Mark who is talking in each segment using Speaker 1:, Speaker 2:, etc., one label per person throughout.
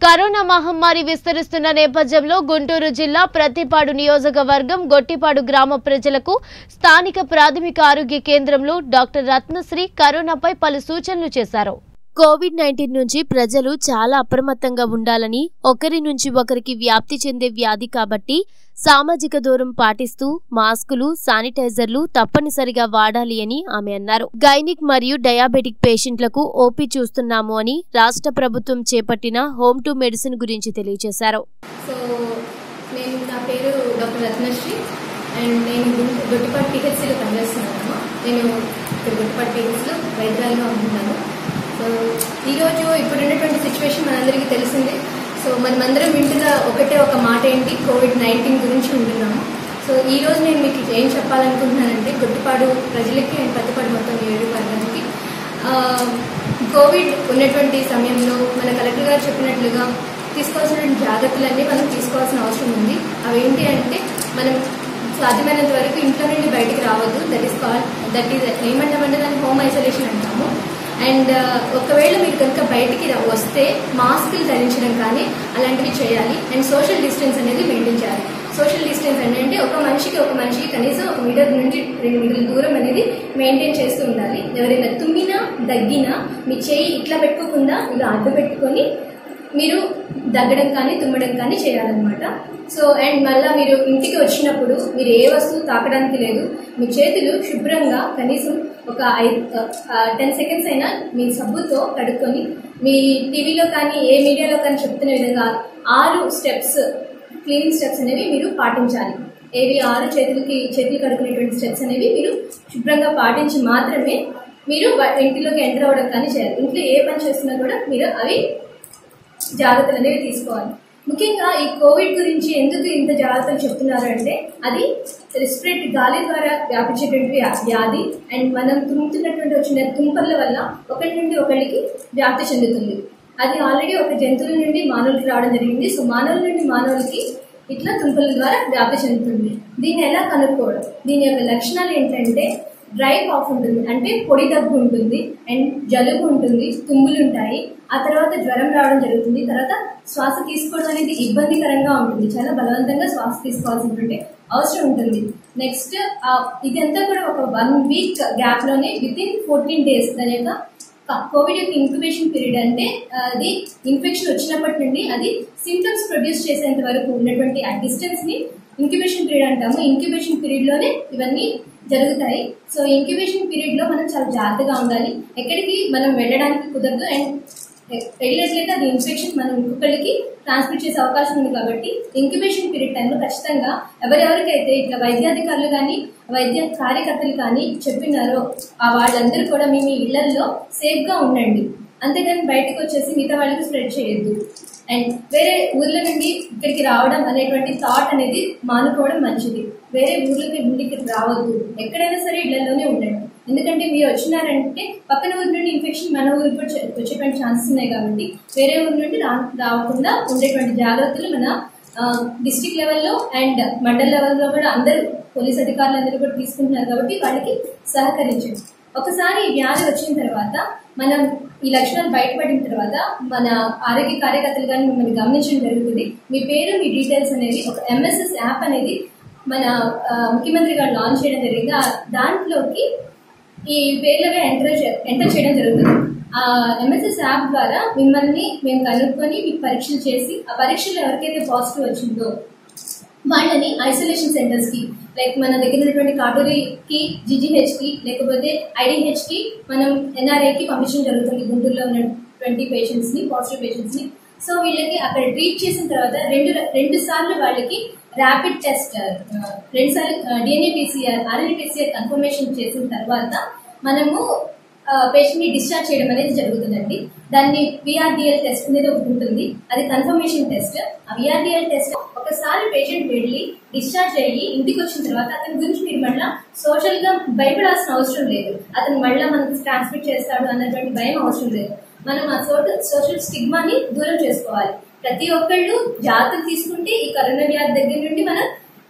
Speaker 1: Corona మహమ్మారి విస్తరిస్తున్న నేపథ్యంలో గుంటూరు జిల్లా ప్రతిపాడు నియోజకవర్గం గొట్టిపాడు గ్రామ ప్రజలకు స్థానిక ప్రాథమిక ఆరోగ్య కేంద్రంలో డాక్టర్ రత్నశ్రీ కరోనాపై పలు సూచనలు చేశారు కోవిడ్ నైన్టీన్ నుంచి ప్రజలు చాలా అప్రమత్తంగా ఉండాలని ఒకరి నుంచి ఒకరికి వ్యాప్తి చెందే వ్యాధి కాబట్టి సామాజిక దూరం పాటిస్తూ మాస్కులు శానిటైజర్లు తప్పనిసరిగా వాడాలి అని ఆమె అన్నారు గైనిక్ మరియు డయాబెటిక్ పేషెంట్లకు ఓపీ చూస్తున్నాము అని రాష్ట్ర ప్రభుత్వం చేపట్టిన హోమ్ టు మెడిసిన్ గురించి తెలియజేశారు
Speaker 2: సో నేను నా పేరు డాక్టర్ రత్నశ్రీ అండ్ నేను గుం- గొట్టిపాటి పిహెచ్సిలో పనిచేస్తున్నాను నేను ఇక్కడ గొట్టిపాటి పిహెచ్సిలో వైద్యురాలుగా ఉంటున్నాను సో ఈరోజు ఇప్పుడు ఉన్నటువంటి సిచ్యువేషన్ మనందరికీ తెలిసిందే సో మనమందరం వింటున్న ఒకటే ఒక మాట ఏంటి కోవిడ్ నైన్టీన్ గురించి వింటున్నాము సో ఈ రోజు నేను మీకు ఏం చెప్పాలనుకుంటున్నానంటే గొట్టిపాడు ప్రజలకి అండ్ పత్తిపాడు మొత్తం నియోజకవర్గానికి ఆ, కోవిడ్ ఉన్నటువంటి సమయంలో మన కలెక్టర్ గారు చెప్పినట్లుగా తీసుకోవాల్సిన జాగ్రత్తలన్నీ మనం తీసుకోవాల్సిన అవసరం ఉంది అవి ఏంటి అంటే మనం సాధ్యమైనంత వరకు ఇంట్లో నుండి బయటికి రావద్దు that is call that is ఏమంటామంటే దాన్ని హోమ్ ఐసోలేషన్ అంటాము అండ్ ఒకవేళ మీరు కనుక బయటికి రా- వస్తే మాస్కులు ధరించడం కానీ అలాంటివి చేయాలి అండ్ సోషల్ డిస్టెన్స్ అనేది మెయింటైన్ చేయాలి సోషల్ డిస్టెన్స్ అంటే ఒక మనిషికి ఒక మనిషికి కనీసం ఒక మీటర్ నుండి రెండు మీటర్ల దూరం అనేది మెయింటైన్ చేస్తూ ఉండాలి ఎవరైనా తుమ్మినా దగ్గినా మీ చేయి ఇట్లా పెట్టుకోకుండా ఇలా అడ్డు పెట్టుకొని మీరు దగ్గడం కానీ తుమ్మడం కానీ చేయాలన్నమాట సో అండ్ మళ్ళీ మీరు ఇంటికి వచ్చినప్పుడు మీరు ఏ వస్తువు తాకడానికి లేదు మీ చేతులు శుభ్రంగా కనీసం ఒక ఐదు టెన్ సెకండ్స్ అయినా మీ సబ్బుతో కడుక్కొని మీ టీవీలో కానీ ఏ మీడియాలో కానీ చెప్తున్న విధంగా ఆరు స్టెప్స్ క్లీనింగ్ స్టెప్స్ అనేవి మీరు పాటించాలి ఏవి ఆరు చేతులకి చేతులు కడుక్కునేటువంటి స్టెప్స్ అనేవి మీరు శుభ్రంగా పాటించి మాత్రమే మీరు బ- ఇంటిలోకి ఎంటర్ అవ్వడం కానీ చేయాలి ఇంట్లో ఏ పని చేస్తున్నా కూడా మీరు అవి జాగ్రత్తలు అనేవి తీసుకోవాలి ముఖ్యంగా ఈ కోవిడ్ గురించి ఎందుకు ఇంత జాగ్రత్తలు చెప్తున్నారు అంటే అది రెస్పిరేటరీ గాలి ద్వారా వ్యాపించేటువంటి వ్యా- వ్యాధి అండ్ మనం తుమ్ముతున్నటువంటి వచ్చిన తుంపర్ల వల్ల ఒకరి నుండి ఒకరికి వ్యాప్తి చెందుతుంది అది ఆల్రెడీ ఒక జంతువుల నుండి మానవులకి రావడం జరిగింది సో మానవుల నుండి మానవులకి ఇట్లా తుంపర్ల ద్వారా వ్యాప్తి చెందుతుంది దీన్ని ఎలా కనుక్కోవడం దీని యొక్క లక్షణాలు ఏంటంటే డ్రై కాఫ్ ఉంటుంది అంటే పొడి దగ్గు ఉంటుంది అండ్ జలుబు ఉంటుంది తుమ్ములు ఉంటాయి ఆ తర్వాత జ్వరం రావడం జరుగుతుంది తర్వాత శ్వాస తీసుకోవడం అనేది ఇబ్బందికరంగా ఉంటుంది చాలా బలవంతంగా శ్వాస తీసుకోవాల్సినటువంటి అవసరం ఉంటుంది నెక్స్ట్ ఇదంతా కూడా ఒక వన్ వీక్ గ్యాప్ లోనే విత్ ఇన్ ఫోర్టీన్ డేస్ దాని యొక్క కోవిడ్ యొక్క ఇంక్యుబేషన్ పీరియడ్ అంటే ఆ, అది ఇన్ఫెక్షన్ వచ్చినప్పటి నుండి అది సిమ్టమ్స్ ప్రొడ్యూస్ చేసేంత వరకు ఉన్నటువంటి ఆ డిస్టెన్స్ ని ఇంక్యుబేషన్ పీరియడ్ అంటాము ఇంక్యుబేషన్ పీరియడ్ లోనే ఇవన్నీ జరుగుతాయి సో ఇంక్యుబేషన్ పీరియడ్ లో మనం చాలా జాగ్రత్తగా ఉండాలి ఎక్కడికి మనం వెళ్ళడానికి కుదరదు అండ్ వెళ్ళినట్లయితే అది ఇన్ఫెక్షన్ మనం ఇంకొకరికి ట్రాన్స్మిట్ చేసే అవకాశం ఉంది కాబట్టి ఇంక్యుబేషన్ పీరియడ్ టైంలో ఖచ్చితంగా ఎవరెవరికైతే ఇట్లా వైద్యాధికారులు కానీ వైద్య కార్యకర్తలు కానీ చెప్పినారో ఆ వాళ్ళందరూ కూడా మీ మీ ఇళ్లలో సేఫ్ గా ఉండండి అంతేగాని బయటకు వచ్చేసి మిగతా వాళ్ళకి స్ప్రెడ్ చేయొద్దు అండ్ వేరే ఊర్ల నుండి ఇక్కడికి రావడం అనేటువంటి థాట్ అనేది మానుకోవడం మంచిది వేరే ఊర్లకి ఇంటికి రావద్దు ఎక్కడైనా సరే ఇళ్లలోనే ఉండండి ఎందుకంటే మీరు వచ్చినారంటే పక్కన ఊరి నుండి ఇన్ఫెక్షన్ మన ఊరికి కూడా వచ్చే- వచ్చేటువంటి ఛాన్సెస్ ఉన్నాయి కాబట్టి వేరే ఊరి నుండి రా రాకుండా ఉండేటువంటి జాగ్రత్తలు మన డిస్టిక్ లెవెల్లో అండ్ మండల్ లెవెల్లో కూడా అందరూ పోలీస్ అధికారులు అందరూ కూడా తీసుకుంటున్నారు కాబట్టి వాళ్ళకి సహకరించండి ఒకసారి ఈ వ్యాధి వచ్చిన తర్వాత మనం ఈ లక్షణాలు బయటపడిన తర్వాత మన ఆరోగ్య కార్యకర్తలు కానీ మిమ్మల్ని గమనించడం జరుగుతుంది మీ పేరు మీ డీటెయిల్స్ అనేది ఒక ఎంఎస్ఎస్ యాప్ అనేది మన ఆ, ముఖ్యమంత్రి గారు లాంచ్ చేయడం జరిగింది ఆ దాంట్లోకి ఈ పేర్లనే ఎంటర్ చే- ఎంటర్ చేయడం జరుగుతుంది ఆ ఎంఎస్ఎస్ యాప్ ద్వారా మిమ్మల్ని మేము కనుక్కొని మీకు పరీక్షలు చేసి ఆ పరీక్షలో ఎవరికైతే పాజిటివ్ వచ్చిందో వాళ్ళని ఐసోలేషన్ సెంటర్స్ కి లైక్ మన దగ్గర ఉన్నటువంటి కాటూరికి జీజీహెచ్ కి లేకపోతే ఐడిహెచ్ కి మనం ఎన్ఆర్ఐ కి పంపించడం జరుగుతుంది గుంటూరులో ఉన్నటువంటి పేషెంట్స్ ని పాజిటివ్ పేషెంట్స్ ని సో వీళ్ళకి అక్కడ ట్రీట్ చేసిన తర్వాత రెండు రెండు సార్లు వాళ్ళకి ర్యాపిడ్ టెస్ట్ రెండు సార్లు DNA PCR RNA PCR confirmation చేసిన తర్వాత మనము పేషెంట్ ని డిశ్చార్జ్ చేయడం అనేది జరుగుతుందండి దాన్ని విఆర్డిఎల్ టెస్ట్ అనేది ఒకటి ఉంటుంది అది కన్ఫర్మేషన్ టెస్ట్ ఆ విఆర్డిఎల్ టెస్ట్ ఒకసారి పేషెంట్ వెళ్ళి డిశ్చార్జ్ అయ్యి ఇంటికి వచ్చిన తర్వాత అతని గురించి మీరు మళ్ళీ సోషల్ గా భయపడాల్సిన అవసరం లేదు అతను మళ్ళీ మనకి ట్రాన్స్మిట్ చేస్తాడు అన్నటువంటి భయం అవసరం లేదు మనం ఆ సోషల్ స్టిగ్మాని దూరం చేసుకోవాలి ప్రతి ఒక్కళ్ళు జాగ్రత్తలు తీసుకుంటే ఈ కరోనా వ్యాధి దగ్గర నుండి మనం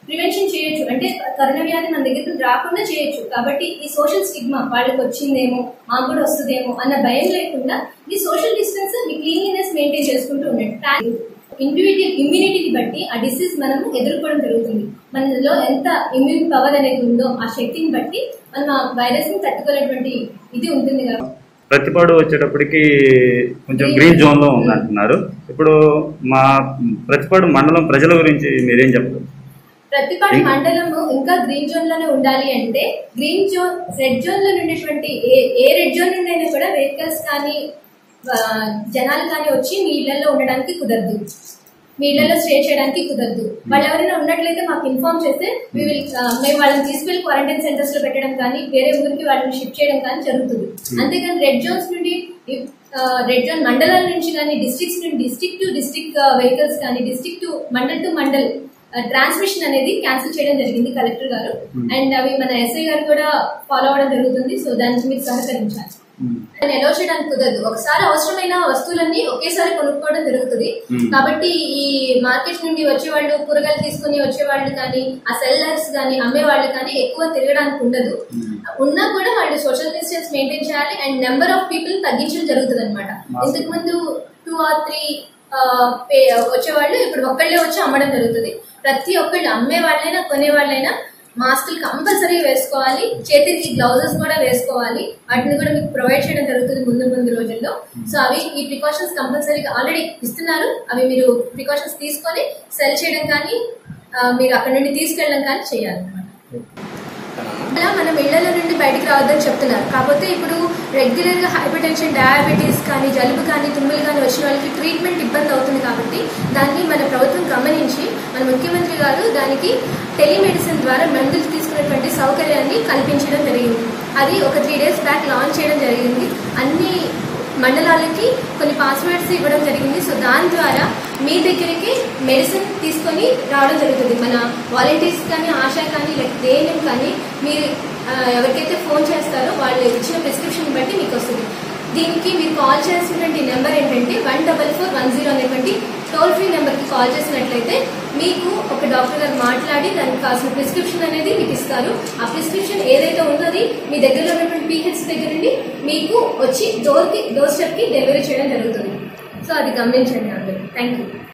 Speaker 2: ప్రివెన్షన్ చేయొచ్చు అంటే కరోనా వ్యాధి మన దగ్గరికి రాకుండా చేయొచ్చు కాబట్టి ఈ సోషల్ స్టిగ్మా వాళ్ళకి వచ్చిందేమో మాకు కూడా వస్తుందేమో అన్న భయం లేకుండా మీ సోషల్ డిస్టెన్స్ మీ క్లీన్లీనెస్ మెయింటైన్ చేసుకుంటూ ఉండండి ఇండివిజువల్ ఇమ్యూనిటీని బట్టి ఆ డిసీజ్ మనము ఎదుర్కోవడం జరుగుతుంది మనలో ఎంత ఇమ్యూన్ పవర్ అనేది ఉందో ఆ శక్తిని బట్టి మనం ఆ వైరస్ ని తట్టుకునేటువంటి ఇది ఉంటుంది కాబట్టి
Speaker 3: ప్రతిపాడు వచ్చేటప్పటికి కొంచెం గ్రీన్ జోన్ లో ఉంది అంటున్నారు ఇప్పుడు మా ప్రతిపాడు మండలం ప్రజల గురించి మీరేం చెప్తారు
Speaker 2: ప్రతిపాడు మండలము ఇంకా గ్రీన్ జోన్ లోనే ఉండాలి అంటే గ్రీన్ జోన్ రెడ్ జోన్ లో ఉండేటువంటి ఏ ఏ రెడ్ జోన్ నుండి అయినా కూడా వెహికల్స్ కానీ ఆ, జనాలు కానీ వచ్చి మీ ఇళ్లలో ఉండడానికి కుదరదు మీ ఇళ్లలో స్టే చేయడానికి కుదరదు వాళ్ళు ఎవరైనా ఉన్నట్లయితే మాకు ఇన్ఫార్మ్ చేస్తే we will, ఆ, మేము వాళ్ళని తీసుకెళ్లి క్వారంటైన్ సెంటర్స్ లో పెట్టడం కానీ వేరే ఊరికి వాళ్ళని షిఫ్ట్ చేయడం కానీ జరుగుతుంది అంతేకాని రెడ్ జోన్స్ నుండి రెడ్ జోన్ మండలాల నుంచి కానీ డిస్ట్రిక్ట్స్ నుండి డిస్ట్రిక్ట్ టు డిస్ట్రిక్ట్ వెహికల్స్ కానీ district to mandal to mandal transmission అనేది క్యాన్సిల్ చేయడం జరిగింది కలెక్టర్ గారు అండ్ అవి మన ఎస్ఐ గారు కూడా ఫాలో అవడం జరుగుతుంది సో దానికి మీరు సహకరించాలి దాన్ని ఎలో చేయడానికి కుదరదు ఒకసారి అవసరమైన వస్తువులన్నీ ఒకేసారి కొనుక్కోవడం జరుగుతుంది
Speaker 3: Hmm.
Speaker 2: కాబట్టి ఈ మార్కెట్ నుండి వచ్చే వాళ్ళు కూరగాయలు తీసుకుని వచ్చే వాళ్ళు కానీ ఆ సెల్లర్స్ కానీ అమ్మే వాళ్ళు కానీ ఎక్కువ తిరగడానికి ఉండదు ఉన్నా కూడా వాళ్ళు సోషల్ డిస్టెన్స్ మెయింటైన్ చేయాలి అండ్ నెంబర్ ఆఫ్ పీపుల్ తగ్గించడం జరుగుతుంది అనమాట
Speaker 3: Mask.
Speaker 2: ఇంతకు ముందు టూ ఆర్ త్రీ వచ్చేవాళ్ళు ఇప్పుడు ఒక్కళ్ళే వచ్చి అమ్మడం జరుగుతుంది ప్రతి ఒక్కళ్ళు అమ్మే వాళ్ళైనా కొనే వాళ్ళైనా మాస్కులు కంపల్సరీ వేసుకోవాలి చేతికి గ్లౌజెస్ కూడా వేసుకోవాలి వాటిని కూడా మీకు ప్రొవైడ్ చేయడం జరుగుతుంది ముందు ముందు రోజుల్లో సో అవి ఈ ప్రికాషన్స్ కంపల్సరీగా ఆల్రెడీ ఇస్తున్నారు అవి మీరు ప్రికాషన్స్ తీసుకొని సెల్ చేయడం కానీ ఆ, మీరు అక్కడ నుండి తీసుకెళ్ళడం కానీ చేయాలి అలా మనం ఇళ్లలో నుండి బయటికి రావద్దని చెప్తున్నారు కాకపోతే ఇప్పుడు రెగ్యులర్ గా హైపర్ టెన్షన్ డయాబెటీస్ కానీ జలుబు కానీ తుమ్ములు కానీ వచ్చిన వాళ్ళకి ట్రీట్మెంట్ ఇబ్బంది అవుతుంది కాబట్టి దాన్ని మన ప్రభుత్వం గమనించి మన ముఖ్యమంత్రి గారు దానికి టెలిమెడిసిన్ ద్వారా మందులు తీసుకునేటువంటి సౌకర్యాన్ని కల్పించడం జరిగింది అది ఒక త్రీ డేస్ బ్యాక్ లాంచ్ చేయడం జరిగింది అన్ని మండలాలకి కొన్ని పాస్వర్డ్స్ ఇవ్వడం జరిగింది సో దాని ద్వారా మీ దగ్గరికి మెడిసిన్ తీసుకొని రావడం జరుగుతుంది మన వాలంటీర్స్ కానీ ఆశా కానీ లేక దేని కానీ మీరు ఆ, ఎవరికైతే ఫోన్ చేస్తారో వాళ్ళు ఇచ్చిన ప్రిస్క్రిప్షన్ బట్టి మీకు వస్తుంది దీనికి మీరు కాల్ చేసినటువంటి నెంబర్ ఏంటంటే one double four one zero అనేటువంటి టోల్ ఫ్రీ నెంబర్కి కాల్ చేసినట్లయితే మీకు ఒక డాక్టర్ గారు మాట్లాడి దానికి కావాల్సిన ప్రిస్క్రిప్షన్ అనేది మీకు ఇస్తారు ఆ ప్రిస్క్రిప్షన్ ఏదైతే ఉందో అది మీ దగ్గరలో ఉన్నటువంటి పీహెచ్ దగ్గర నుండి మీకు వచ్చి డోర్కి డోర్ స్టెప్కి డెలివరీ చేయడం జరుగుతుంది సో అది గమనించండి అందరూ థ్యాంక్ యూ